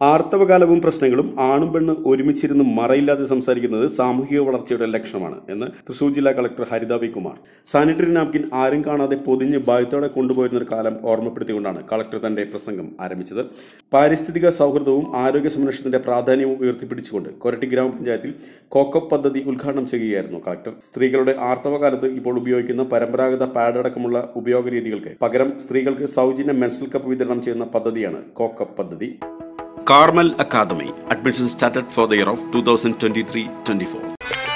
ആർത്തവകാലവും പ്രശ്നങ്ങളും ആണും പെണ്ണും ഒരുമിച്ചിരുന്ന് മറയില്ലാതെ സംസാരിക്കുന്നത് സാമൂഹിക വളർച്ചയുടെ ലക്ഷണമാണ് എന്ന് തൃശൂർ ജില്ലാ collector Haritha V Kumar sanitary napkin ആരും കാണാതെ പൊതിഞ്ഞ് ഭയത്തോടെ കൊണ്ടുപോയിരുന്ന ഒരു കാലം ഓർമ്മപ്പെടുത്തിക്കൊണ്ടാണ് കളക്ടർ തന്റെ പ്രസംഗം ആരംഭിച്ചത് പാരിസ്ഥിതിക സൗഹൃദവും ആരോഗ്യ സംരക്ഷണത്തിന്റെ പ്രാധാന്യവും ഉയർത്തിപ്പിടിച്ചുകൊണ്ട് കൊരട്ടി ഗ്രാമപഞ്ചായത്തിൽ കോക്കപ്പ് പദ്ധതി ഉദ്ഘാടനം ചെയ്യുകയായിരുന്നു കളക്ടർ സ്ത്രീകളുടെ ആർത്തവകാലത്ത് ഇപ്പോൾ ഉപയോഗിക്കുന്ന പരമ്പരാഗത പാഡ് അടക്കമുള്ള ഉപയോഗ രീതികൾക്ക് പകരം സ്ത്രീകൾക്ക് സൗജന്യ മെൻസൽ കപ്പ് വിതരണം ചെയ്യുന്ന പദ്ധതിയാണ് കോക്കപ്പ് പദ്ധതി Carmel academy admission started for the year of two thousand twenty three twenty four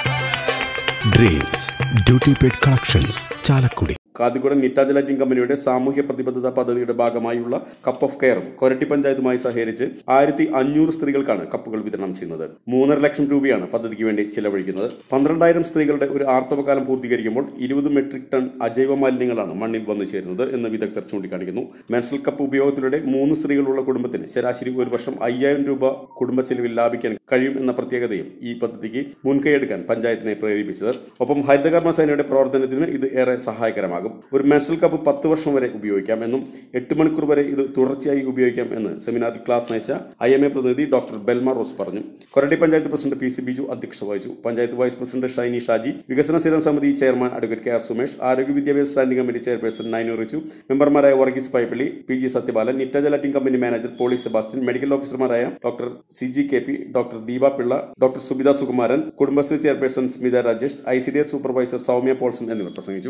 dreams duty paid collections Chalakudy Kathikudam Nittaj lighting കമ്പനിയുടെ സാമൂഹ്യ പ്രതിബദ്ധത പദ്ധതിയുടെ ഭാഗമായുള്ള കപ്പ് ഓഫ് കെയറും കൊരട്ടി പഞ്ചായത്തുമായി സഹകരിച്ച് ആയിരത്തി അഞ്ഞൂറ് സ്ത്രീകൾക്കാണ് കപ്പുകൾ വിതരണം ചെയ്യുന്നത് മൂന്നര ലക്ഷം രൂപയാണ് പദ്ധതിക്ക് വേണ്ടി ചിലവഴിക്കുന്നത് പന്ത്രണ്ടായിരം സ്ത്രീകളുടെ ഒരു ആർത്തവകാലം പൂർത്തീകരിക്കുമ്പോൾ ഇരുപത് മെട്രിക് ടൺ അജൈവ മാലിന്യങ്ങളാണ് മണ്ണിൽ വന്നു ചേരുന്നത് എന്ന് വിദഗ്ധർ ചൂണ്ടിക്കാണിക്കുന്നു മെൻസൽ കപ്പ് ഉപയോഗത്തിലൂടെ മൂന്ന് സ്ത്രീകളുള്ള കുടുംബത്തിന് ശരാശരി ഒരു വർഷം അയ്യായിരം രൂപ കുടുംബ ചെലവിൽ ലാഭിക്കാൻ കഴിയും എന്ന പ്രത്യേകതയും ഈ പദ്ധതിക്ക് മുൻകൈയെടുക്കാൻ പഞ്ചായത്തിനെ പ്രേരിപ്പിച്ചത് ഒപ്പം ഹരിതകർമ്മ സേനയുടെ പ്രവർത്തനത്തിന് ഇത് ഏറെ സഹായകരമാകും ഒരു മെൻസൽ കപ്പ് പത്ത് വർഷം വരെ ഉപയോഗിക്കാം എന്നും എട്ട് മണിക്കൂർ വരെ ഇത് തുടർച്ചയായി ഉപയോഗിക്കാം എന്ന് സെമിനാറിൽ ക്ലാസ് നയിച്ച ഐ എം എ പ്രതിനിധി ഡോക്ടർ ബെൽമ റോസ് പറഞ്ഞു Koratty panchayat president P C Biju അധ്യക്ഷത വഹിച്ചു പഞ്ചായത്ത് വൈസ് പ്രസിഡന്റ് ഷൈനി ഷാജി വികസന സ്ഥിരം സമിതി chairman advocate K R Sumesh ആരോഗ്യ വിദ്യാഭ്യാസ standing committee chairperson Nainu Richu മെമ്പർമാരായ Varghese Paipally P G Sathyapalan Nittaj lighting company manager Poly Sebastian medical ഓഫീസർമാരായ doctor C G K P doctor Deepa Pillai doctor Subitha Sukumaran Kudumbashree chairperson Smitha Rajesh I C D S supervisor Soumya Paulson എന്നിവർ പ്രസംഗിച്ചു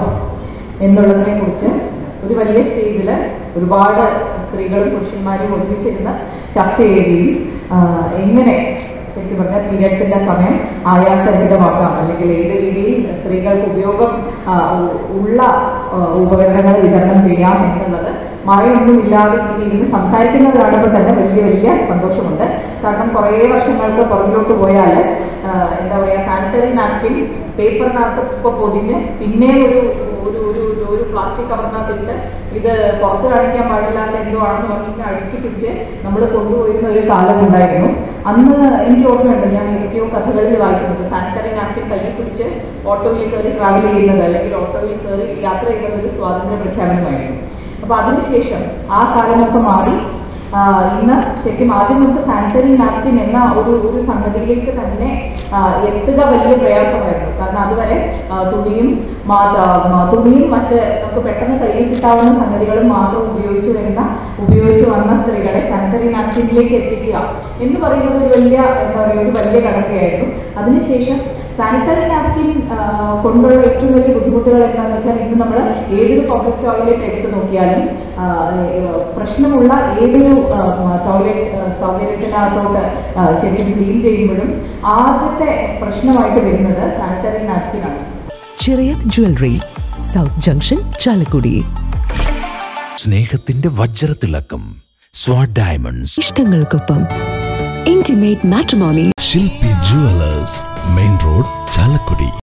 എന്നുള്ളതിനെ കുറിച്ച് ഒരു വലിയ സ്റ്റേജിൽ ഒരുപാട് സ്ത്രീകളും പുരുഷന്മാരും ഒരുമിച്ചിരുന്ന് ചർച്ച ചെയ്യുകയും ആ, എങ്ങനെ ശരിക്കും പറഞ്ഞാൽ പീരിയഡ്സിന്റെ സമയം ആയാസരഹിതമാക്കാം അല്ലെങ്കിൽ ഏത് രീതിയിൽ സ്ത്രീകൾക്ക് ഉപയോഗം ആ, ഉ- ഉള്ള ആ, ഉപകരണങ്ങൾ വിതരണം ചെയ്യാം എന്നുള്ളത് മഴയൊന്നുമില്ലാതെ ഇങ്ങനെ ഇരുന്ന് സംസാരിക്കുന്നത് കാണുമ്പോൾ തന്നെ വലിയ വലിയ സന്തോഷമുണ്ട് കാരണം കുറേ വർഷങ്ങൾക്ക് പുറകിലോട്ട് പോയാൽ എന്താ പറയുക സാനിറ്ററി നാപ്കിൻ പേപ്പറിനകത്ത് ഇപ്പോൾ പൊതിഞ്ഞ് പിന്നെ ഒരു ഒരു ഒരു ഒരു ഒരു പ്ലാസ്റ്റിക് കവറിനകത്തിട്ട് ഇത് പുറത്ത് കാണിക്കാൻ പാടില്ലാത്ത എന്തോ ആണെന്ന് പറഞ്ഞിട്ട് അടുക്കി പിടിച്ച് നമ്മൾ കൊണ്ടുപോയിരുന്ന ഒരു കാലം ഉണ്ടായിരുന്നു അന്ന് എനിക്ക് ഓർമ്മയുണ്ട് ഞാൻ ഏതൊക്കെയോ കഥകളിൽ വായിക്കുന്നത് സാനിറ്ററി നാപ്കിൻ കയ്യിൽ പിടിച്ച് ഓട്ടോയിൽ കയറി ട്രാവൽ ചെയ്യുന്നത് അല്ലെങ്കിൽ ഓട്ടോയിൽ കയറി യാത്ര ചെയ്യുന്നത് ഒരു സ്വാതന്ത്ര്യ പ്രഖ്യാപനമായിരുന്നു അപ്പൊ അതിനുശേഷം ആ കാലമൊക്കെ മാറി ആ, ഇന്ന് ശരിക്കും ആദ്യം നമുക്ക് സാനിറ്ററി നാപ്കിൻ എന്ന ഒരു ഒരു സംഗതിയിലേക്ക് തന്നെ ആ, എത്തുക വലിയ പ്രയാസമായിരുന്നു കാരണം അതുവരെ ആ, തുണിയും മാ- ആ, തുണിയും മറ്റ് നമുക്ക് പെട്ടെന്ന് കയ്യിൽ കിട്ടാവുന്ന സംഗതികളും മാത്രം ഉപയോഗിച്ച് വരുന്ന ഉപയോഗിച്ച് വന്ന സ്ത്രീകളെ സാനിറ്ററി നാപ്കിനിലേക്ക് എത്തിക്കുക എന്ന് പറയുന്നത് ഒരു വലിയ എന്താ പറയുക ഒരു വലിയ കടക്കയായിരുന്നു അതിനുശേഷം സാനിറ്ററി നാപ്കിൻ കൊണ്ടുള്ള ഏറ്റവും വലിയ ബുദ്ധിമുട്ടുകൾ എന്താണെന്ന് വെച്ചാൽ ഇന്ന് നമ്മൾ ഏതൊരു പബ്ലിക് ടോയ്ലറ്റ് എടുത്തു നോക്കിയാലും ആ, ഏഹ്, പ്രശ്നമുള്ള ഏതൊരു ടോയ്ലറ്റ് സൗകര്യത്തിനകത്തോട്ട് ആ, ശരിക്കും ക്ലീൻ ചെയ്യുമ്പോഴും ആദ്യത്തെ പ്രശ്നമായിട്ട് വരുന്നത് സാനിറ്ററി നാപ്കിനാണ് Chirayath jewellery south junction Chalakudy സ്നേഹത്തിന്റെ വജ്രത്തിളക്കം സ്വാഡ് ഡയമണ്ട്സ് ഇഷ്ടങ്ങൾക്കൊപ്പം intimate matrimony Shilpi jewellers main road Chalakudy